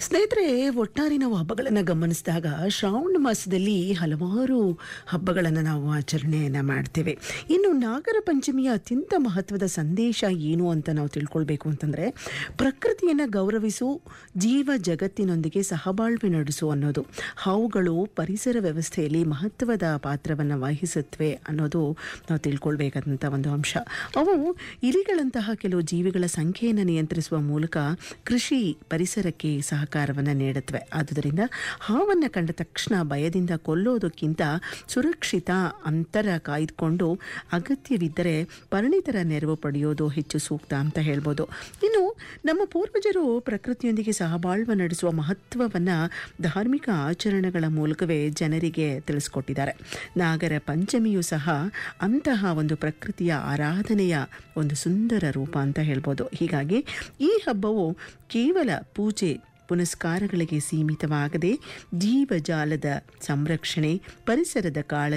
ಸ್ನೇಹಿತರೆ ಒಟ್ಟಾರೆ ನಾವು ಹಬ್ಬಗಳನ್ನು ಗಮನಿಸಿದಾಗ ಶ್ರಾವಣ ಮಾಸದಲ್ಲಿ ಹಲವಾರು ಹಬ್ಬಗಳನ್ನು ನಾವು ಆಚರಣೆಯನ್ನು ಮಾಡ್ತೇವೆ ಇನ್ನು ನಾಗರ ಪಂಚಮಿಯ ಅತ್ಯಂತ ಮಹತ್ವದ ಸಂದೇಶ ಏನು ಅಂತ ನಾವು ತಿಳ್ಕೊಳ್ಬೇಕು ಅಂತಂದರೆ ಪ್ರಕೃತಿಯನ್ನು ಗೌರವಿಸು ಜೀವ ಜಗತ್ತಿನೊಂದಿಗೆ ಸಹಬಾಳ್ವೆ ನಡೆಸು ಅನ್ನೋದು ಹಾವುಗಳು ಪರಿಸರ ವ್ಯವಸ್ಥೆಯಲ್ಲಿ ಮಹತ್ವದ ಪಾತ್ರವನ್ನು ವಹಿಸುತ್ತವೆ ಅನ್ನೋದು ನಾವು ತಿಳ್ಕೊಳ್ಬೇಕಾದಂಥ ಒಂದು ಅಂಶ ಅವು ಇಲಿಗಳಂತಹ ಕೆಲವು ಜೀವಿಗಳ ಸಂಖ್ಯೆಯನ್ನು ನಿಯಂತ್ರಿಸುವ ಮೂಲಕ ಕೃಷಿ ಪರಿಸರಕ್ಕೆ ಸಹಕಾರವನ್ನು ನೀಡುತ್ತವೆ ಆದುದರಿಂದ ಹಾವನ್ನು ಕಂಡ ತಕ್ಷಣ ಭಯದಿಂದ ಕೊಲ್ಲೋದಕ್ಕಿಂತ ಸುರಕ್ಷಿತ ಅಂತರ ಕಾಯ್ದುಕೊಂಡು ಅಗತ್ಯವಿದ್ದರೆ ಪರಿಣಿತರ ನೆರವು ಪಡೆಯೋದು ಹೆಚ್ಚು ಸೂಕ್ತ ಅಂತ ಹೇಳ್ಬೋದು ಇನ್ನು ನಮ್ಮ ಪೂರ್ವಜರು ಪ್ರಕೃತಿಯೊಂದಿಗೆ ಸಹಬಾಳ್ವೆ ನಡೆಸುವ ಮಹತ್ವವನ್ನು ಧಾರ್ಮಿಕ ಆಚರಣೆಗಳ ಮೂಲಕವೇ ಜನರಿಗೆ ತಿಳಿಸ್ಕೊಟ್ಟಿದ್ದಾರೆ ನಾಗರ ಪಂಚಮಿಯು ಸಹ ಅಂತಹ ಒಂದು ಪ್ರಕೃತಿಯ ಆರಾಧನೆಯ ಒಂದು ಸುಂದರ ರೂಪ ಅಂತ ಹೇಳ್ಬೋದು ಹೀಗಾಗಿ ಈ ಹಬ್ಬವು ಕೇವಲ ಪೂಜೆ ಪುನಸ್ಕಾರಗಳಿಗೆ ಸೀಮಿತವಾಗದೆ ಜೀವಜಾಲದ ಸಂರಕ್ಷಣೆ ಪರಿಸರದ ಕಾಳಜಿ